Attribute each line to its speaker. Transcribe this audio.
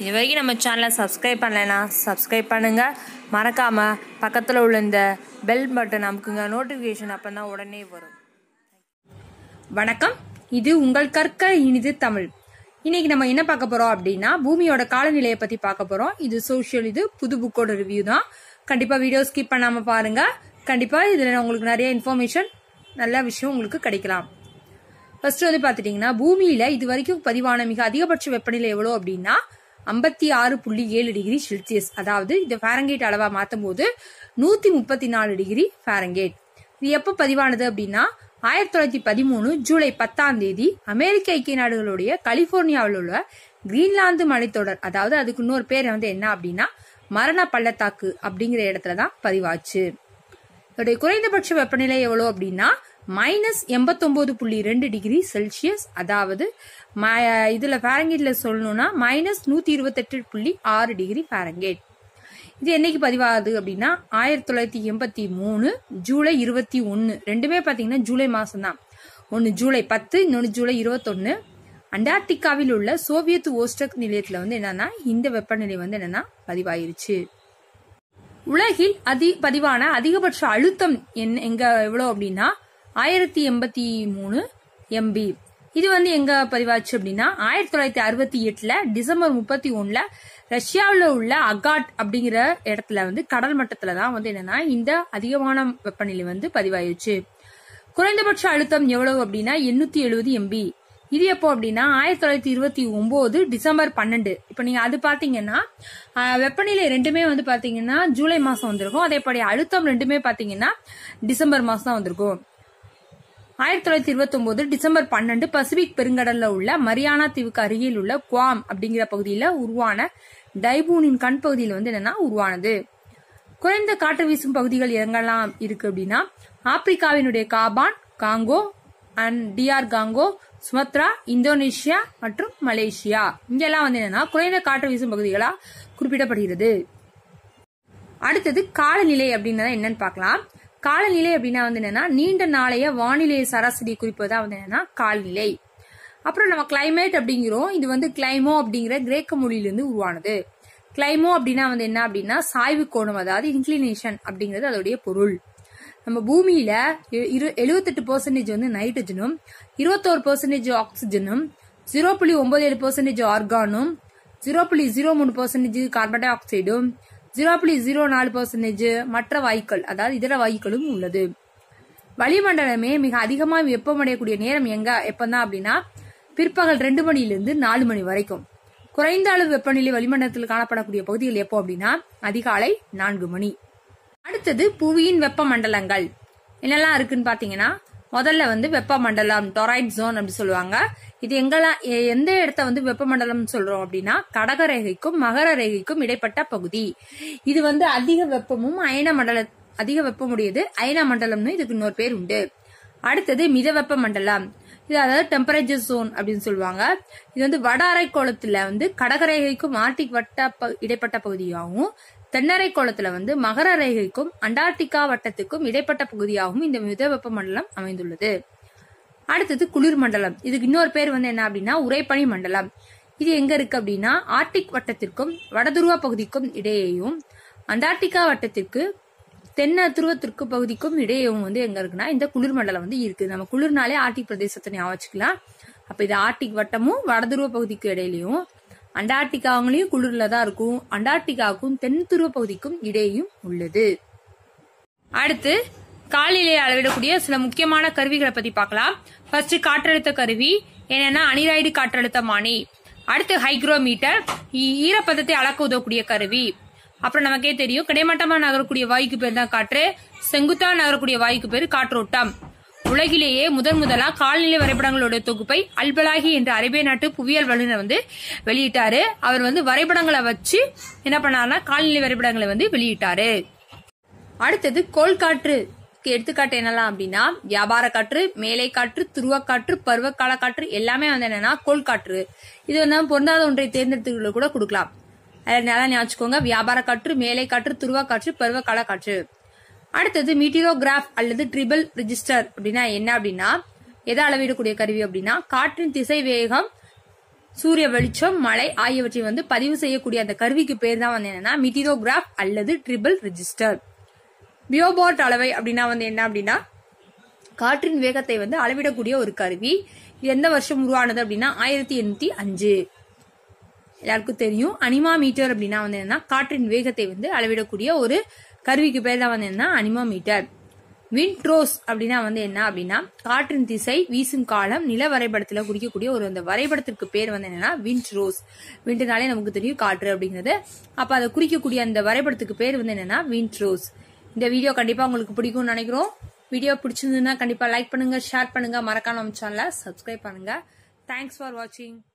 Speaker 1: இது வரைக்கும் நம்ம சேனலை சப்ஸ்கிரைப் பண்ணலைன்னா சப்ஸ்கிரைப் பண்ணுங்கள் மறக்காமல் பக்கத்தில் உள்ள இந்த பெல் பட்டன் அமுக்குங்க நோட்டிஃபிகேஷன் அப்போ தான் உடனே வரும்
Speaker 2: வணக்கம் இது உங்கள் கற்க இனிது தமிழ் இன்னைக்கு நம்ம என்ன பார்க்க போறோம் அப்படின்னா பூமியோட காலநிலையை பத்தி பார்க்க போறோம் இது சோஷியல் இது புது புக்கோட ரிவ்யூ தான் கண்டிப்பா வீடியோ ஸ்கிப் பண்ணாம பாருங்க கண்டிப்பா இதுல உங்களுக்கு நிறைய இன்ஃபர்மேஷன் நல்ல விஷயம் உங்களுக்கு கிடைக்கலாம் ஃபர்ஸ்ட் வந்து பாத்துட்டீங்கன்னா பூமியில இது வரைக்கும் பதிவான மிக அதிகபட்ச வெப்பநிலை எவ்வளவு அப்படின்னா ஐம்பத்தி ஆறு புள்ளி ஏழு டிகிரி செல்சியஸ் அதாவது இந்த ஃபாரங்கேட் அளவா மாற்றும் போது நூத்தி முப்பத்தி நாலு டிகிரி ஃபாரங்கேட் இது எப்போ பதிவானது அப்படின்னா ஆயிரத்தி தொள்ளாயிரத்தி பதிமூணு ஜூலை பத்தாம் தேதி அமெரிக்க ஐக்கிய நாடுகளுடைய கலிபோர்னியாவில் உள்ள கிரீன்லாந்து மலைத்தொடர் அதாவது அதுக்கு இன்னொரு பேர் வந்து என்ன அப்படின்னா மரண பள்ளத்தாக்கு அப்படிங்கிற இடத்துல தான் பதிவாச்சு இதோடைய குறைந்தபட்ச வெப்பநிலை எவ்வளவு அப்படின்னா மைனஸ் எண்பத்தொன்பது புள்ளி ரெண்டு டிகிரி செல்சியஸ் அதாவது ம- இதுல ஃபாரங்கேட்ல சொல்லணும்னா மைனஸ் நூத்தி இருபத்தெட்டு புள்ளி ஆறு டிகிரி ஃபாரங்கேட் இது என்னைக்கு பதிவாகுது அப்படின்னா ஆயிரத்தி தொள்ளாயிரத்தி எண்பத்தி மூணு ஜூலை இருபத்தி ஒன்னு ரெண்டுமே பாத்தீங்கன்னா ஜூலை மாசம் தான் ஒன்னு ஜூலை பத்து இன்னொன்னு ஜூலை இருபத்தொன்னு அண்டார்டிகாவில் உள்ள சோவியத் ஓஸ்டக் நிலையத்துல வந்து என்னன்னா இந்த வெப்பநிலை வந்து என்னன்னா பதிவாயிருச்சு உலகில் அதி பதிவான அதிகபட்ச அழுத்தம் என் எங்க எவ்வளவு அப்படின்னா ஆயிரத்தி எண்பத்தி மூணு எம்பி இது வந்து எங்க பதிவாச்சு அப்படின்னா ஆயிரத்தி தொள்ளாயிரத்தி அறுபத்தி எட்டுல டிசம்பர் முப்பத்தி ஒண்ணுல ரஷ்யாவில் உள்ள அகாட் அப்படிங்கிற இடத்துல வந்து கடல் மட்டத்துல தான் வந்து என்னன்னா இந்த அதிகமான வெப்பநிலை வந்து பதிவாயிருச்சு குறைந்தபட்ச அழுத்தம் எவ்வளவு அப்படின்னா எண்ணூத்தி எழுபது எம்பி இது எப்போ அப்படின்னா ஆயிரத்தி தொள்ளாயிரத்தி இருபத்தி ஒன்பது டிசம்பர் பன்னெண்டு இப்ப நீங்க அது பாத்தீங்கன்னா ஆஹ், வெப்பநிலை ரெண்டுமே வந்து பாத்தீங்கன்னா ஜூலை மாசம் வந்திருக்கும் அதேபடி அழுத்தம் ரெண்டுமே பாத்தீங்கன்னா டிசம்பர் மாசம் தான் வந்திருக்கும் ஆயிரத்தி தொள்ளாயிரத்தி இருபத்தி ஒன்பது டிசம்பர் பன்னெண்டு பசிபிக் பெருங்கடல்ல உள்ள மரியானா தீவுக்கு அருகில் உள்ள குவாம் அப்படிங்கிற பகுதியில உருவான டைபூனின் கண் பகுதியில் வந்து என்னன்னா உருவானது குறைந்த காற்று வீசும் பகுதிகள் எங்கெல்லாம் இருக்கு அப்படின்னா ஆப்பிரிக்காவினுடைய Gabon Congo and DR Congo Sumatra Indonesia மற்றும் மலேசியா இங்கெல்லாம் வந்து என்னன்னா குறைந்த காற்று வீசும் பகுதிகளா குறிப்பிடப்படுகிறது அடுத்தது காலநிலை அப்படின்னா என்னன்னு பார்க்கலாம் காலநிலை அப்படின்னா வந்து என்னன்னா நீண்ட நாளைய வானிலை சராசரி குறிப்பதா வந்து என்னன்னா காலநிலை அப்புறம் நம்ம கிளைமேட் அப்படிங்கிறோம் இது வந்து கிளைமோ அப்படிங்கிற கிரேக்க மொழியிலிருந்து உருவானது கிளைமோ அப்படின்னா வந்து என்ன அப்படின்னா சாய்வு கோணம் அதாவது இன்க்ளினேஷன் அப்படிங்கிறது அதோடைய பொருள் நம்ம பூமியில எ- இரு எழுபத்தெட்டு பெர்சன்டேஜ் வந்து நைட்ரஜனும் இருபத்தோரு பெர்சன்டேஜ் ஆக்சிஜனும் ஜீரோ புள்ளி ஒன்பது ஏழு பெர்சன்டேஜ் ஆர்கானும் ஜீரோ புள்ளி ஜீரோ மூணு பெர்சன்டேஜ் கார்பன் டை ஆக்சைடும் ஜீரோ புள்ளி ஜீரோ நாலு பெர்சன்டேஜ் மற்ற வாயுக்கள் அதாவது இதர வாயுக்களும் உள்ளது வளிமண்டலமே மிக அதிகமா வெப்பமடையக்கூடிய நேரம் எங்க எப்பதான் அப்படின்னா பிற்பகல் ரெண்டு மணிலிருந்து நாலு மணி வரைக்கும் குறைந்த அளவு வெப்பநிலை வளிமண்டலத்தில் காணப்படக்கூடிய பகுதிகள் எப்போ அப்படின்னா அதிகாலை நான்கு மணி அடுத்தது புவியின் வெப்பமண்டலங்கள் என்னெல்லாம் இருக்குன்னு பாத்தீங்கன்னா முதல்ல வந்து வெப்பமண்டலம் டொரைட் ஜோன் அப்படி சொல்லுவாங்க இது எங்கெல்லாம் எ- எந்த இடத்த வந்து வெப்பமண்டலம் சொல்றோம் அப்படின்னா கடக ரேகைக்கும் மகர ரேகைக்கும் இடைப்பட்ட பகுதி இது வந்து அதிக வெப்பமும் அயன மண்டல அதிக வெப்பமுடையது அயன மண்டலம்னு இதுக்கு இன்னொரு பேர் உண்டு அடுத்தது மித வெப்ப மண்டலம் இது அதாவது டெம்பரேச்சர் ஜோன் அப்படின்னு சொல்லுவாங்க இது வந்து வட அரைக்கோளத்துல வந்து கடகரேகைக்கும் ஆர்டிக் வட்ட ப- இடைப்பட்ட பகுதியாகவும் தென்னரை கோளத்துல வந்து மகர ரேகைக்கும் அண்டார்டிகா வட்டத்துக்கும் இடைப்பட்ட பகுதியாகவும் இந்த மித வெப்ப மண்டலம் அமைந்துள்ளது அடுத்தது குளிர் மண்டலம் இதுக்கு இன்னொரு பேர் வந்து என்ன அப்படின்னா உறைபனி மண்டலம் இது எங்க இருக்கு அப்படின்னா ஆர்டிக் வட்டத்திற்கும் வடதுருவ பகுதிக்கும் இடையேயும் அண்டார்டிகா வட்டத்திற்கு தென்ன துருவத்திற்கு பகுதிக்கும் இடையேயும் வந்து எங்க இருக்குன்னா இந்த குளிர் மண்டலம் வந்து இருக்கு நம்ம குளிர்னாலே ஆர்டிக் பிரதேசத்தை ஞாபகம் வச்சுக்கலாம் அப்ப இது ஆர்டிக் வட்டமும் வடதுருவ பகுதிக்கு இடையிலையும் அண்டார்டிகாவிலையும் குளிர்ல தான் இருக்கும் அண்டார்டிகாவுக்கும் தென் துருவ பகுதிக்கும் இடையேயும் உள்ளது அடுத்து காலநிலையை அளவிடக்கூடிய சில முக்கியமான கருவிகளை பத்தி பார்க்கலாம் ஃபர்ஸ்ட் காற்றழுத்த கருவி என்னன்னா அனிராய்டு காற்றழுத்தமானி அடுத்து ஹைக்ரோமீட்டர் ஈ- ஈரப்பதத்தை அளக்க உதவக்கூடிய கருவி அப்புறம் நமக்கே தெரியும் கிடைமட்டமா நகரக்கூடிய வாயுக்கு பேர் தான் காற்று செங்குத்தா நகரக்கூடிய வாயுக்கு பேர் காற்றோட்டம் உலகிலேயே முதன் முதலா காலநிலை வரைபடங்களோட தொகுப்பை அல்பலாகி என்ற அரேபிய நாட்டு புவியியல் வல்லுநர் வந்து வெளியிட்டாரு அவர் வந்து வரைபடங்களை வச்சு என்ன பண்ணாருன்னா காலநிலை வரைபடங்களை வந்து வெளியிட்டாரு அடுத்தது கோள்காற்று எடுத்துக்காட்டு என்னலாம் அப்படின்னா வியாபார காற்று மேலை காற்று துருவக்காற்று பருவகால காற்று எல்லாமே வந்து என்னன்னா கோள்காற்று இது வந்து பொருந்தாத ஒன்றை தேர்ந்தெடுத்து கூட கொடுக்கலாம் அதில் நல்லா ஞாபகம் வியாபார காற்று மேலை காற்று துருவக்காற்று பருவகால காற்று அடுத்தது மீட்டிரோகிராஃப் அல்லது ட்ரிபிள் ரிஜிஸ்டர் அப்படின்னா என்ன அப்படின்னா எதை அளவிடக்கூடிய கருவி அப்படின்னா காற்றின் திசை வேகம் சூரிய வெளிச்சம் மழை ஆகியவற்றை வந்து பதிவு செய்யக்கூடிய அந்த கருவிக்கு பேர் தான் வந்து என்னன்னா மிட்டிரோகிராஃப் அல்லது ட்ரிபிள் ரெஜிஸ்டர் பியோபாட் அளவை அப்படின்னா வந்து என்ன அப்படின்னா காற்றின் வேகத்தை வந்து அளவிடக்கூடிய ஒரு கருவி இது எந்த வருஷம் உருவானது அப்படின்னா ஆயிரத்தி எண்ணூத்தி அஞ்சு எல்லாருக்கும் தெரியும் அனிமா மீட்டர் அப்படின்னா வந்து என்னன்னா காற்றின் வேகத்தை வந்து அளவிடக்கூடிய ஒரு கருவிக்கு பேர் தான் வந்து என்ன அனிமா மீட்டர் விண்ட்ரோஸ் அப்படின்னா வந்து என்ன அப்படின்னா காற்றின் திசை வீசும் காலம் நில வரைபடத்துல குறிக்கக்கூடிய ஒரு அந்த வரைபடத்திற்கு பேர் வந்து என்னன்னா விண்ட்ரோஸ் விண்ட்னாலே நமக்கு தெரியும் காற்று அப்படிங்கிறது அப்ப அதை குறிக்கக்கூடிய அந்த வரைபடத்துக்கு பேர் வந்து என்னன்னா விண்ட்ரோஸ் இந்த வீடியோ கண்டிப்பா உங்களுக்கு பிடிக்கும்னு நினைக்கிறோம் வீடியோ பிடிச்சிருந்ததுன்னா கண்டிப்பா லைக் பண்ணுங்க ஷேர் பண்ணுங்க மறக்காம நம்ம சேனலை சப்ஸ்கிரைப் பண்ணுங்க தேங்க்ஸ் ஃபார் வாட்சிங்